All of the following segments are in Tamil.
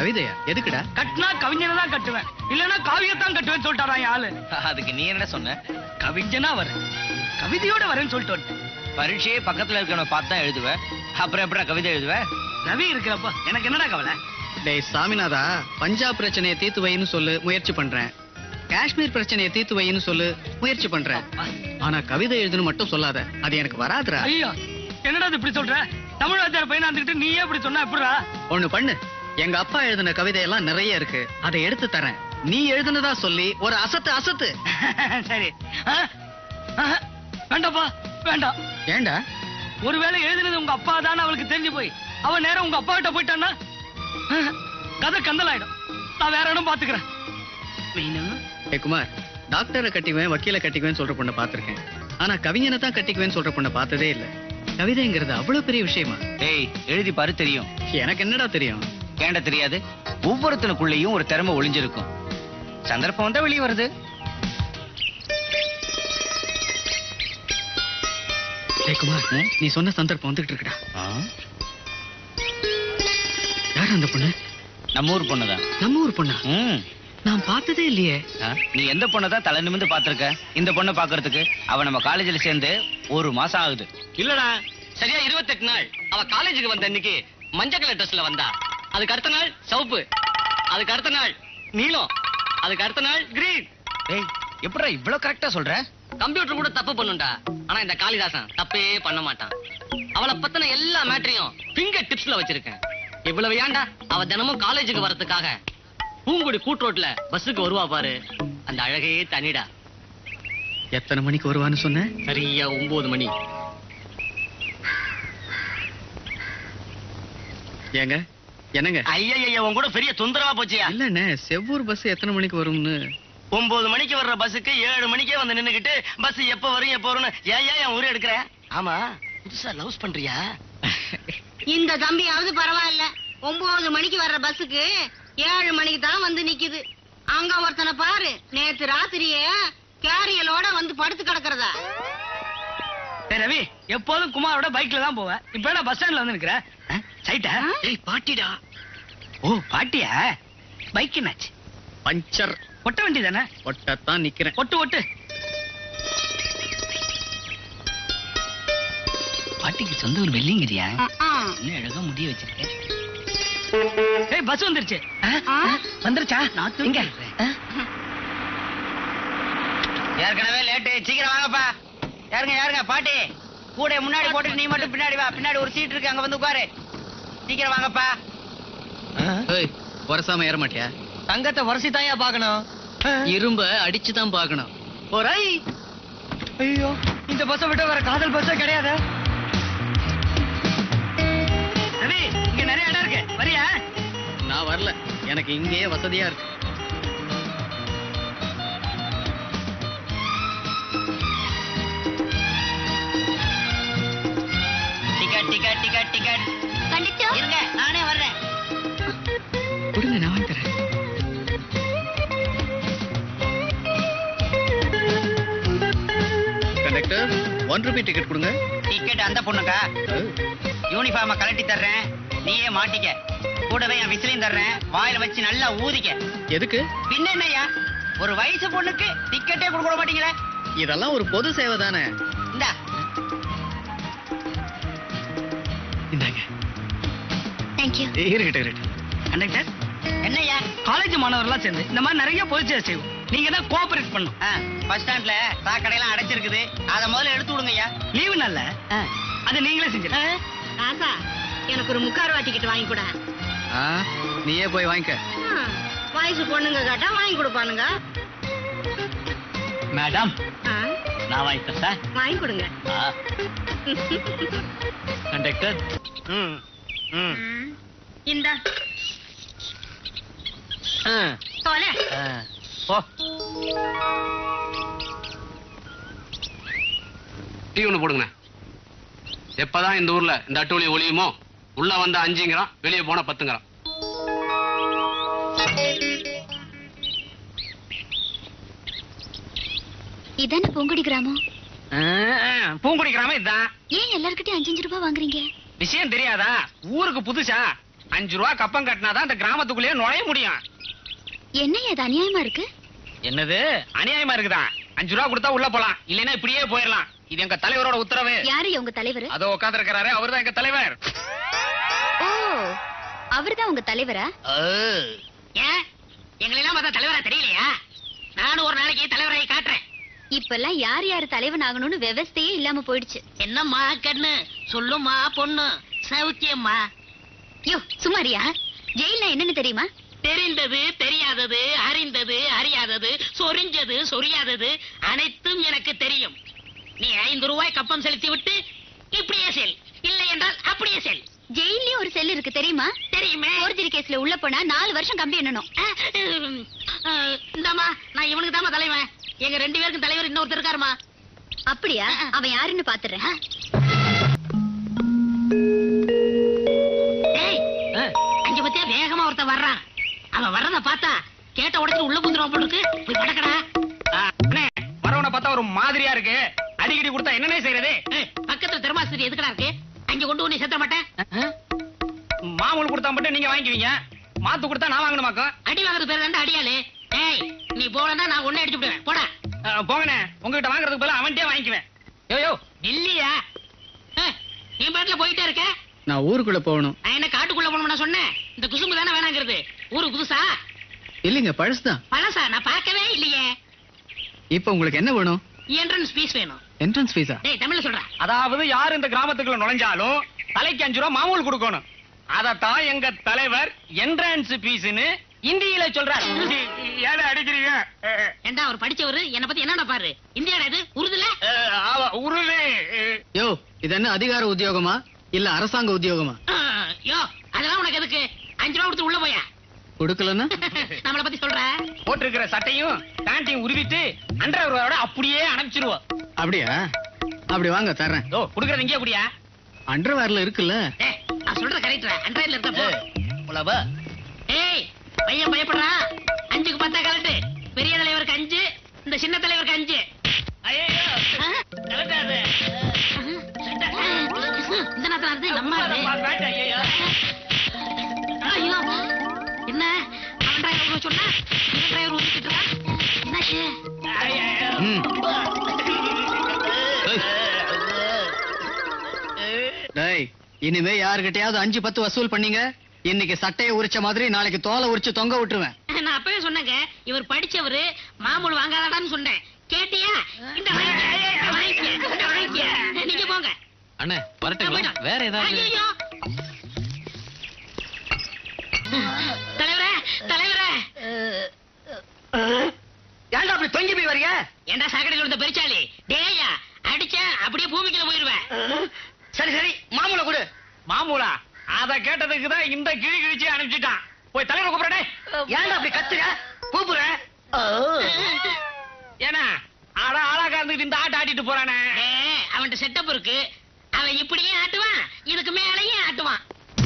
கவிதையா எதுக்குடா கட்டினா கவிஞனை தான் கட்டுவேன் இல்லனா காவியத்தான் கட்டுவேன் சொல்லிட்டாரா என் ஆளு அதுக்கு நீ என்ன சொன்ன கவிஞனா வரேன் கவிதையோட வரேன்னு சொல்லிட்டு வந்துட்டேன் பரீட்சையே பக்கத்துல இருக்கவனை பார்த்து தான் எழுதுவ அப்புறம் எப்படா கவிதை எழுதுவ ரவி இருக்கிறப்ப எனக்கு என்னடா கவலை டேய் சாமிநாதா பஞ்சாப் பிரச்சனையை தீர்த்து வைன்னு சொல்லு முயற்சி பண்றேன் காஷ்மீர் பிரச்சனையை தீர்த்து வைன்னு சொல்லு முயற்சி பண்றேன் ஆனா கவிதை எழுதுன்னு மட்டும் சொல்லாத அது எனக்கு வராதுடா ஐயா என்னடா இது இப்படி சொல்ற தமிழ் வாத்தியார் பையனா இருந்துகிட்டு நீயே இப்படி சொன்னா எப்படிடா ஒண்ணு பண்ணு எங்க அப்பா எழுதின கவிதையெல்லாம் நிறைய இருக்கு அதை எடுத்து தரேன் நீ எழுதுனதா சொல்லி ஒரு அசத்து அசத்து சரி ஆ? ஆ? வேண்டாப்பா வேண்டாம் ஏண்டா ஒருவேளை எழுதுனது உங்க அப்பா தான் அவளுக்கு தெரிஞ்சு போய் அவன் நேரம் உங்க அப்பா கிட்ட போயிட்டான்னா ஆ, கதை கந்தலாயிடும் நான் வேற இடம் பாத்துக்கிறேன் மீனு ஏ குமார் டாக்டரை கட்டிக்குவேன் வக்கீல கட்டிக்குவேன் சொல்ற பொண்ணை பார்த்திருக்கேன் ஆனா கவிஞனை தான் கட்டிக்குவேன்னு சொல்ற பொண்ணை பார்த்ததே இல்ல கவிதைங்கிறது அவ்வளவு பெரிய விஷயமா டேய் எழுதி பாரு தெரியும் எனக்கு என்னடா தெரியும் ஏன்டா தெரியாது ஒவ்வொருத்தனுக்குள்ளேயும் ஒரு திறமை ஒளிஞ்சிருக்கும் சந்தர்ப்பம் வந்தா வெளியே வருது ஏய் குமார் நீ சொன்ன சந்தர்ப்பம் வந்துகிட்டு இருக்குடா யார் அந்த பொண்ணு நம்ம ஊர் பொண்ணுதான் நம்ம ஊர் பொண்ணா ம். நான் பார்த்ததே இல்லையே ஆ, நீ எந்த பொண்ணை தான் தலை நிமிந்து பாத்திருக்க இந்த பொண்ணை பாக்குறதுக்கு அவ நம்ம காலேஜ்ல சேர்ந்து ஒரு மாசம் ஆகுது இல்லடா சரியா இருபத்தெட்டு நாள் அவ காலேஜுக்கு வந்த அன்னைக்கு மஞ்சள் கலர் ட்ரெஸ்ல வந்தா அதுக்கு அடுத்த நாள் சிவப்பு அதுக்கு அடுத்த நாள் நீலம் அதுக்கு அடுத்த நாள் கிரீன் டேய் எப்படிடா இவ்வளவு கரெக்டா சொல்ற கம்ப்யூட்டர் கூட தப்பு பண்ணுண்டா ஆனா இந்த காளிதாசன் தப்பே பண்ண மாட்டான் அவளை பத்தின எல்லா மேட்டரையும் பிங்கர் டிப்ஸ்ல வச்சிருக்கேன் இவ்வளவு ஏன்டா அவ தினமும் காலேஜுக்கு வரதுக்காக பூங்குடி கூட்ரோட்ல பஸ்ஸுக்கு வருவா பாரு அந்த அழகே தனிடா எத்தனை மணிக்கு வருவான்னு சொன்ன சரியா ஒன்பது மணி ஏங்க என்னங்க ஐயா உன் கூட பெரிய தொந்தரவா போச்சியா இல்லண்ணே செவ்வூர் பஸ் எத்தனை மணிக்கு வரும்னு ஒன்பது மணிக்கு வர்ற பஸ்ஸுக்கு ஏழு மணிக்கே வந்து நின்னுகிட்டு பஸ் எப்ப வரும் எப்ப வரும்னு ஏன் ஏன் என் ஊரே எடுக்கிற ஆமா புதுசா லவ்ஸ் பண்றியா இந்த தம்பியாவது பரவாயில்ல ஒன்பது மணிக்கு வர்ற பஸ்ஸுக்கு ஏழு மணிக்கு தான் வந்து நிக்குது அங்க ஒருத்தனை பாரு நேத்து ராத்திரியே கேரியலோட வந்து படுத்து கிடக்குறதா டேய் ரவி எப்போதும் குமாரோட பைக்ல தான் போவேன் இப்ப என்ன பஸ் ஸ்டாண்ட்ல வந்து நிக்கிற சைட்டா ஏய் பாட்டிடா ஓ பாட்டியா பைக் என்னாச்சு பஞ்சர் ஒட்ட வேண்டியதானே ஒட்டத்தான் நிக்கிறேன் ஒட்டு ஒட்டு பாட்டிக்கு சொந்த ஒரு வெள்ளிங்கிறியா என்ன அழகா முடிய வச்சிருக்கேன் ஏய் பஸ் வந்துருச்சு ஆ? ஆ? வந்துருச்சா நான் இங்க ஆ? ஏற்கனவே லேட்டு சீக்கிரம் வாங்கப்பா யாருங்க யாருங்க பாட்டி கூட முன்னாடி போட்டு நீ மட்டும் பின்னாடி வா பின்னாடி ஒரு சீட் இருக்கு அங்க வந்து உட்காரு சீக்கிரம் வாங்கப்பா ஏய் வரசாம ஏற மாட்டியா தங்கத்தை வரிசை தாயா பாக்கணும் இரும்ப அடிச்சு தான் பார்க்கணும் ஒரு ஐயோ இந்த பஸ்ஸை விட்டு வேற காதல் பஸ்ஸே கிடையாது ரவி இங்க நிறைய இடம் இருக்கு வரியா நான் வரல எனக்கு இங்கேயே வசதியா இருக்கு டிக்கெட் டிக்கெட் டிக்கெட் டிக்கெட் கண்டிச்சோ இருங்க நானே வர்றேன் கொடுங்க நான் வாங்கி தரேன் கண்டக்டர் ஒன் ருபி டிக்கெட் கொடுங்க டிக்கெட் அந்த பொண்ணுக்கா யூனிஃபார்ம கழட்டி தர்றேன் நீயே மாட்டிக்க கூடவே என் விசிலையும் தர்றேன் வாயில வச்சு நல்லா ஊதிக்க எதுக்கு பின்ன என்னய்யா ஒரு வயசு பொண்ணுக்கு டிக்கெட்டே கொடுக்க மாட்டீங்களே இதெல்லாம் ஒரு பொது சேவை தானே இந்தா இந்தாங்க தேங்க்யூ இருக்கட்டும் இருக்கட்டும் கண்டக்டர் என்னய்யா காலேஜ் மாணவர்கள்லாம் சேர்ந்து இந்த மாதிரி நிறைய பொது சேவை செய்வோம் நீங்க தான் கோஆபரேட் பண்ணும் பஸ் ஸ்டாண்ட்ல சாக்கடையெல்லாம் அடைச்சிருக்குது அத முதல்ல எடுத்து விடுங்கய்யா லீவு நல்ல அது நீங்களே செஞ்சிருங்க ராசா எனக்கு ஒரு முக்காரவா டிக்கெட் வாங்கி கூட ஆ நீயே போய் வாங்கிக்க வயசு பொண்ணுங்க கேட்டா வாங்கி கொடுப்பானுங்க மேடம் ஆ, நான் வாங்கி தரேன் வாங்கி கொடுங்க கண்டக்டர் ம் ம் ம், இந்தா போல போ டீ ஒன்று போடுங்கண்ணே எப்பதான் இந்த ஊர்ல இந்த அட்டூழி ஒளியுமோ உள்ள வந்தா அஞ்சுங்கிறான் வெளியே போனா பத்துங்கிறான் இதானே பூங்குடி கிராமம் பூங்குடி கிராமம் இதுதான் ஏன் எல்லார்கிட்டயும் அஞ்சு அஞ்சு ரூபாய் வாங்குறீங்க விஷயம் தெரியாதா ஊருக்கு புதுசா அஞ்சு ரூபா கப்பம் கட்டினாதான் அந்த கிராமத்துக்குள்ளேயே நுழைய முடியும் என்னையா அது அநியாயமா இருக்கு என்னது அநியாயமா இருக்குதா அஞ்சு ரூபா கொடுத்தா உள்ள போலாம் இல்லைன்னா இப்படியே போயிடலாம் இது எங்க தலைவரோட உத்தரவு யாரு உங்க தலைவர் அதோ உட்கார்ந்து இருக்கிறாரு அவர்தான் எங்க தலைவர் ஓ அவர்தான் உங்க தலைவரா ஏன் எங்களை எல்லாம் பார்த்தா தலைவரா தெரியலையா நானும் ஒரு நாளைக்கு தலைவராയി காட்டுறேன் இப்பெல்லாம் யார் யாரு தலைவன் ஆகணும்னு விவஸ்தையே இல்லாம போயிடுச்சு என்னம்மா கண்ணு சொல்லுமா பொண்ணு சௌக்கியம்மா யோ சுமாரியா ஜெயில்னா என்னன்னு தெரியுமா தெரிந்தது தெரியாதது அறிந்தது அறியாதது சொரிஞ்சது சொரியாதது அனைத்தும் எனக்கு தெரியும் நீ ஐந்து ரூபாய் கப்பம் செலுத்தி விட்டு இப்படியே செல் இல்லை என்றால் அப்படியே செல் ஜெயில்லயும் ஒரு செல் இருக்கு தெரியுமா தெரியுமே போர்ஜரி கேஸ்ல உள்ள போனா நாலு வருஷம் கம்பி எண்ணணும் அஹ், அஹ், இந்தாம்மா நான் இவனுக்கு தாம்மா தலைவன் எங்க ரெண்டு பேருக்கும் தலைவர் இன்னொருத்தர் இருக்காருமா அப்படியா அவன் யாருன்னு பாத்துறேன் டேய் அங்க பத்தியா வேகமா ஒருத்தன் வர்றான் அவன் வர்றத பார்த்தா கேட்ட உடனே உள்ள புந்துருவான் போல இருக்கு போய் படக்கடா வரவனை பார்த்தா ஒரு மாதிரியா இருக்கு அடிக்கடி கொடுத்தா என்னனே செய்யறது ஏய், பக்கத்துல தெர்மாஸ்திரி எதுக்குடா இருக்கு அங்க கொண்டு வந்து சேர்த்த மாட்டேன் மாமூல் கொடுத்தா மட்டும் நீங்க வாங்கிக்குவீங்க மாத்து கொடுத்தா நான் வாங்கணுமாக்கும் அடி வாங்குறது பேர் தான்டா அடியாளு ஏய் நீ போலன்னா நான் ஒண்ணே அடிச்சு விடுவேன் போடா அஹ், போங்கண்ணே உங்ககிட்ட வாங்குறதுக்கு பதிலா அவன்கிட்டயே வாங்கிக்குவேன் யோ யோ இல்லையா ஏய், நீ பாட்டுல போயிட்டே இருக்க நான் ஊருக்குள்ள போகணும் நான் என்ன காட்டுக்குள்ள போகணும் நான் சொன்னேன் இந்த குசும்பு தானே வேணாங்கிறது ஊரு புதுசா இல்லைங்க பழசுதான் பழசா நான் பார்க்கவே இல்லையே இப்ப உங்களுக்கு என்ன வேணும் என்ட்ரன்ஸ் ஃபீஸ் வேணும் என்ட்ரன்ஸ் ஃபீஸா டேய் தமிழ்ல சொல்றா அதாவது யார் இந்த கிராமத்துக்குள்ள நுழைஞ்சாலும் தலைக்கு அஞ்சு ரூபா மாமூல் கொடுக்கணும் அதத்தான் எங்க தலைவர் என்ட்ரன்ஸ் பீஸ்னு இந்தியில சொல்றார் ஏழை அடிக்கிறீங்க அஹ், ஏண்டா அவர் படிச்சவரு என்ன பத்தி என்னடா பாரு இந்தியாடா இது உருதுல அஹ், ஆமா, உருது அஹ், யோ இது என்ன அதிகார உத்தியோகமா இல்ல அரசாங்க உத்தியோகமா யோ அதெல்லாம் உனக்கு எதுக்கு அஞ்சு ரூபா கொடுத்து உள்ள போயா கொடுக்கலன்னா நம்மள பத்தி சொல்ற போட்டிருக்கிற சட்டையும் பேண்ட்டையும் உருவிட்டு அண்டர் ரூபாயோட அப்படியே அனுப்பிச்சிருவோம் அப்படியா அப்படி வாங்க தர்றேன் ஓ குடுக்கறது இங்கே அப்படியா அண்டர்வேர்ல இருக்குல்ல ஏய், நான் சொல்ற கரெக்டா அண்ட்ராய்ட்ல இருக்க போ ஏய் பையன் பயப்படுறா அஞ்சுக்கு பத்தா கலட்டு பெரிய தலைவருக்கு அஞ்சு இந்த சின்ன தலைவருக்கு அஞ்சு ஐயோ ஆ? கலட்டாது. இந்த நேரத்துல இருந்து நம்ம ஆளு. பேண்ட், ஐயையோ. ஐயோ என்ன அவன் டிரைவர் சொன்னா இந்த டிரைவர் ஊத்திட்டு என்னாச்சு ஐயையோ. ம். ஏய். டேய் இனிமே யாருகிட்டயாவது அஞ்சு பத்து வசூல் பண்ணீங்க இன்னைக்கு சட்டையை உரிச்ச மாதிரி நாளைக்கு தோலை உரிச்சு தொங்க விட்டுருவேன் நான் அப்பவே சொன்னேங்க இவர் படிச்சவரு மாமூல் வாங்காதடான்னு சொன்னேன் கேட்டியா இந்த வாங்கிக்க, இந்த வாங்கிக்க, இந்த வாங்கிக்க. நீங்க போங்க அண்ணே வரட்டுங்களா வேற ஏதாவது ஐயையோ. தலைவரே தலைவரே ஏன்டா அப்படி தொங்கி போய் வரீங்க ஏண்டா சாக்கடையில் இருந்த பெருச்சாளி டேயா அடிச்ச அப்படியே பூமிக்குள்ள போயிருவேன் சரி சரி மாமூல கொடு மாமூலா அத கேட்டதுக்கு தான் இந்த கிழி கிழிச்சு அனுப்பிச்சிட்டான் போய் தலைவர் கூப்பிடடே ஏன்டா அப்படி கத்துற கூப்பிடுற ஏன்னா ஆட ஆளாக இருந்துட்டு இந்த ஆட்ட ஆட்டிட்டு போறானே டேய், அவன்கிட்ட செட்டப் இருக்கு அவன் இப்படியே ஆட்டுவான் இதுக்கு மேலேயும் ஆட்டுவான்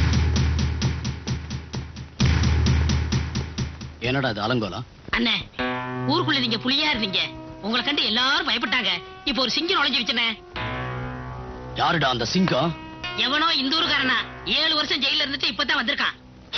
என்னடா இது அலங்கோலம் அண்ணே ஊருக்குள்ள நீங்க புலியா இருந்தீங்க உங்களை கண்டு எல்லாரும் பயப்பட்டாங்க இப்போ ஒரு சிங்கம் நுழைஞ்சிருச்சுனே யாருடா அந்த சிங்கம் எவனோ இந்த ஊருக்காரனா ஏழு வருஷம் ஜெயில இருந்துட்டு இப்பதான் வந்திருக்கான்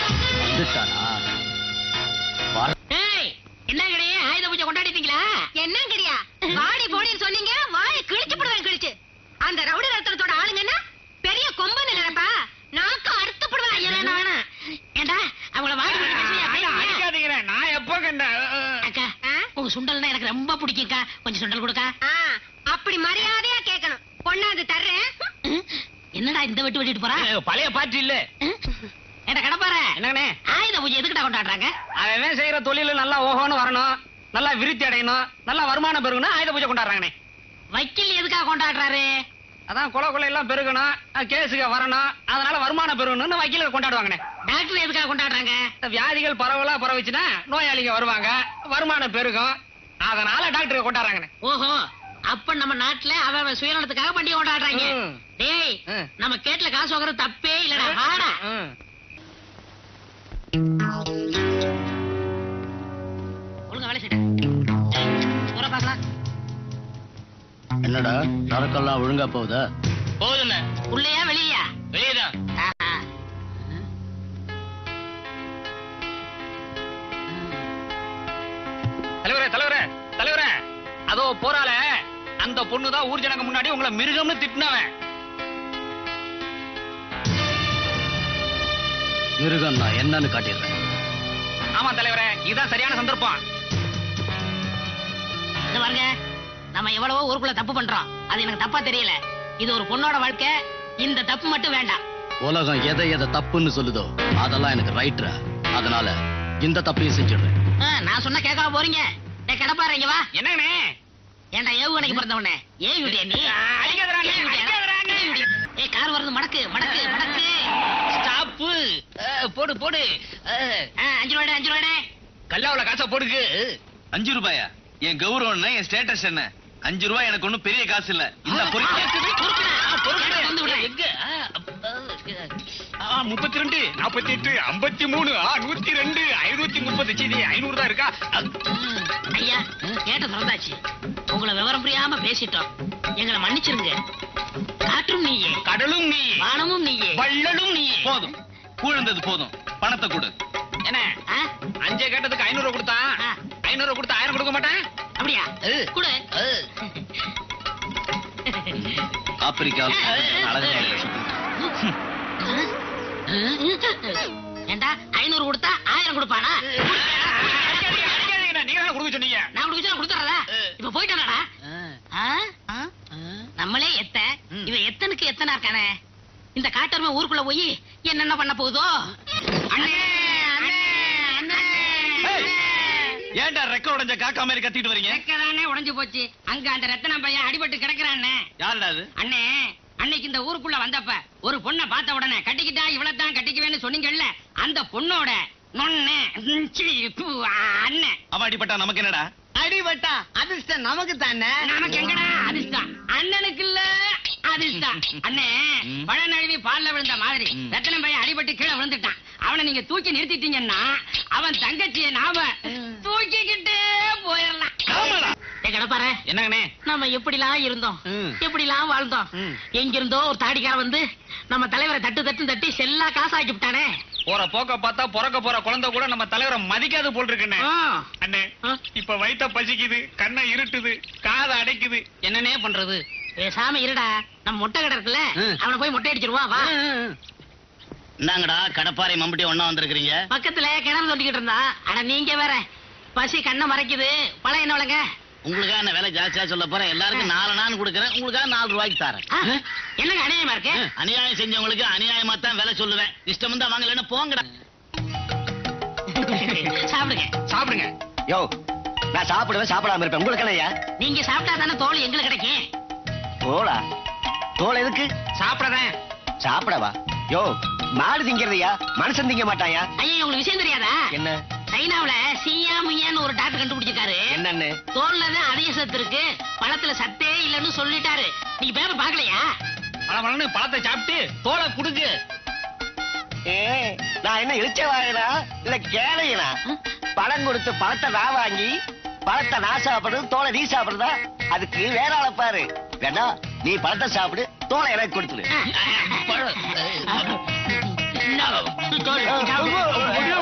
ஏய் என்ன கிடையே ஆயுத பூஜை கொண்டாடிட்டீங்களா என்ன கிடையா வாடி போடின்னு சொன்னீங்க வாயை கிழிச்சு போடுவேன் கிழிச்சு அந்த ரவுடி ரத்தனத்தோட ஆளுங்கன்னா பெரிய கொம்பன் இல்லப்பா நாக்கு அறுத்து போடுவேன் ஐயா வேணாம் வேணாம் ஏண்டா அவங்கள வாடி போடி பேசுறியா? ஐயா, அடிக்காதீங்க நான் எப்போ கண்டேன் அக்கா உங்க சுண்டல்னா எனக்கு ரொம்ப பிடிக்கும்க்கா கொஞ்சம் சுண்டல் கொடுக்கா அப்படி மரியாதையா கேட்கணும் பொண்ணாது தர்றேன் என்னடா இந்த வெட்டு வெட்டிட்டு போறா பழைய பாட்டு இல்ல ஏண்டா கடப்பார என்னங்கண்ணே ஆயுத பூஜை எதுக்குடா கொண்டாடுறாங்க அவன் செய்யற தொழில நல்லா ஓஹோன்னு வரணும் நல்லா விருத்தி அடையணும் நல்லா வருமானம் பெருகணும் ஆயுத பூஜை கொண்டாடுறாங்கண்ணே வக்கீல் எதுக்காக கொண்டாடுறாரு அதான் கொலை கொலை எல்லாம் பெருகணும் அஹ் கேஸுக்கு வரணும் அதனால வருமானம் பெருகணும்னு வக்கீலுக்கு கொண்டாடுவாங்கண்ணே டாக்டர் எதுக்காக கொண்டாடுறாங்க இந்த வியாதிகள் பரவலா பரவுச்சுன்னா நோயாளிங்க வருவாங்க வருமானம் பெருகும் அதனால டாக்டருக்கு கொண்டாடுறாங்கண்ணே ஓஹோ அப்ப நம்ம நாட்டுல அவன் அவன் சுயநலத்துக்காக பண்டிகை கொண்டாடுறாங்க ம். டேய் ம். நம்ம கேட்ல காசு வாங்குறது தப்பே இல்லடா வாடா ம். ஒழுங்கா வேலை செய்ய போற பாக்கலாம் என்னடா சரக்கெல்லாம் ஒழுங்கா போகுதா போதுண்ணே உள்ளேயா வெளியா வெளியேதான் ஆஹா. தலைவரே தலைவரே தலைவரே அதோ போறால அந்த பொண்ணு தான் ஊர் ஜனங்க முன்னாடி உங்களை மிருகம்னு திட்டினவன் மிருகம் நான் என்னன்னு காட்டிடுறேன் ஆமா தலைவரே இதுதான் சரியான சந்தர்ப்பம் இந்த பாருங்க நம்ம எவ்வளவோ ஊருக்குள்ள தப்பு பண்றோம் அது எனக்கு தப்பா தெரியல இது ஒரு பொண்ணோட வாழ்க்கை இந்த தப்பு மட்டும் வேண்டாம் உலகம் எதை எதை தப்புன்னு சொல்லுதோ அதெல்லாம் எனக்கு ரைட்ரா அதனால இந்த தப்பையும் செஞ்சிடுறேன் ஆ, நான் சொன்னா கேட்காம போறீங்க டேய் கிடப்பாரு இங்க வா என்னங்கண்ணே ஏன்டா ஏவுகணைக்கு பிறந்தவனே ஏ விட்டியா நீ அடிக்காதடா நீ, ஏய், விட்டியா? அடிக்காதடா நீ. ஏய், விட்டியா? ஏய் கார் வருது மடக்கு மடக்கு மடக்கு ஸ்டாப்பு போடு போடு ஆ, அஞ்சு ரூபாய் அஞ்சு ரூபாய் கல்லாவுல காசை போடுக்கு அஞ்சு ரூபாயா என் கௌரவம் என்ன என் ஸ்டேட்டஸ் என்ன அஞ்சு ரூபாய் எனக்கு ஒண்ணும் பெரிய காசு இல்ல இந்த வந்து விடுறேன் எங்க முப்பத்தி ரெண்டு நாற்பத்தி எட்டு ஐம்பத்தி மூணு நூத்தி ரெண்டு ஐநூத்தி முப்பது சீதி ஐநூறு தான் இருக்கா ஐயா கேட்ட திறந்தாச்சு உங்களை விவரம் புரியாம பேசிட்டோம் எங்களை மன்னிச்சிருங்க காற்றும் நீயே கடலும் நீ வானமும் நீயே வள்ளலும் நீ போதும் கூழ்ந்தது போதும் பணத்தை கொடு என்ன ஆ? அஞ்சே கேட்டதுக்கு ஐநூறு ரூபா கொடுத்தான் ஆ. ஐநூறு ரூபா கொடுத்தா ஆயிரம் கொடுக்க மாட்டேன் அப்படியா கொடு ஆப்பிரிக்காவில் அழகு ஏண்டா ஐநூறு கொடுத்தா ஆயிரம் கொடுப்பானா அடிக்காதீங்க, அடிக்காதீங்க. நீங்க தானே கொடுக்க சொன்னீங்க நான் கொடுக்க கொடுத்துறதா இப்ப போயிட்டானடா ஆ? நம்மளே எத்த இவ எத்தனுக்கு எத்தனை இருக்கானே இந்த காட்டருமை ஊருக்குள்ள போய் என்னென்ன பண்ண போகுதோ அண்ணே அண்ணே அண்ணே ஏன்டா ரெக்க உடைஞ்ச காக்கா மாதிரி கத்திட்டு வரீங்க ரெக்கதானே உடைஞ்சு போச்சு அங்க அந்த ரத்தன பையன் அடிபட்டு கிடக்குறானே யாருடா அது அண்ணே அன்னைக்கு இந்த ஊருக்குள்ள வந்தப்ப ஒரு பொண்ணை பார்த்த உடனே கட்டிக்கிட்டா இவ்வளவுதான் கட்டிக்குவேன்னு சொன்னீங்கல்ல அந்த பொண்ணோட நொண்ணே ம், சீ, பூ, அண்ணன் அவன் அடிபட்டா நமக்கு என்னடா அடிபட்டா அதிர்ஷ்டம் நமக்கு தானே நமக்கு எங்கடா அதிர்ஷ்டம் அண்ணனுக்கு இல்ல அதிர்ஷ்டம் அண்ணே ம். பழ நழுவி பால்ல விழுந்த மாதிரி ம். ரத்தனம் பையன் அடிபட்டு கீழே விழுந்துட்டான் அவனை நீங்க தூக்கி நிறுத்திட்டீங்கன்னா அவன் தங்கச்சியை நாம தூக்கிக்கிட்டே போயிடலாம் கிடப்பாரு என்னங்கண்ணே நம்ம எப்படிலாம் இருந்தோம் ம். எப்படிலாம் வாழ்ந்தோம் ம். எங்கிருந்தோ ஒரு தாடிக்கார வந்து நம்ம தலைவரை தட்டு தட்டு தட்டி செல்லா காசாக்கி விட்டானே போற போக்க பார்த்தா பிறக்க போற குழந்தை கூட நம்ம தலைவரை மதிக்காது போல் இருக்குண்ணே ஆ. அண்ணே ஆ. இப்ப வயித்த பசிக்குது கண்ணை இருட்டுது காதை அடைக்குது என்னன்னே பண்றது பேசாம இருடா நம்ம மொட்டை கடை இருக்குல்ல ம். அவனை போய் மொட்டை அடிச்சிருவா வா இந்தாங்கடா கடப்பாறை மம்பட்டி ஒண்ணா வந்திருக்கிறீங்க பக்கத்துல கிணறு தோண்டிக்கிட்டு இருந்தா அட நீங்க வேற பசி கண்ணை மறைக்குது பழம் என்ன விலங்க உங்களுக்காக என்ன விலை ஜாஸ்தியா சொல்ல போறேன் எல்லாருக்கும் நாலு நான் கொடுக்குறேன் உங்களுக்காக நாலு ரூபாய்க்கு தரேன் என்னங்க அநியாயமா இருக்கு அநியாயம் செஞ்சவங்களுக்கு அநியாயமா தான் விலை சொல்லுவேன் இஷ்டம் தான் வாங்கலன்னு போங்கடா சாப்பிடுங்க சாப்பிடுங்க யோ நான் சாப்பிடுவேன் சாப்பிடாம இருப்பேன் உங்களுக்கு என்னய்யா நீங்க சாப்பிட்டா தானே தோல் எங்களுக்கு கிடைக்கும் தோலா தோல் எதுக்கு சாப்பிடறேன் சாப்பிடவா யோ மாடு திங்கிறதையா மனுஷன் திங்க மாட்டாயா ஐயா உங்களுக்கு விஷயம் தெரியாதா என்ன சைனாவுல சியா முய்யான்னு ஒரு டாக்டர் கண்டுபிடிச்சிருக்காரு என்னன்னு தோல்ல தான் அதிக சத்து இருக்கு பழத்துல சத்தே இல்லைன்னு சொல்லிட்டாரு நீங்க பேப்பர் பாக்கலையா பழ பழத்தை சாப்பிட்டு தோலை குடுக்கு ஏ நான் என்ன இழிச்ச வாங்கினா இல்ல கேளையனா பழம் கொடுத்து பழத்தை நான் வாங்கி பழத்தை நான் சாப்பிடுறது தோலை நீ சாப்பிடுறதா அதுக்கு வேற ஆளை பாரு வேணா நீ பழத்தை சாப்பிடு தோலை எனக்கு கொடுத்துரு தோல், சாப்பிடு.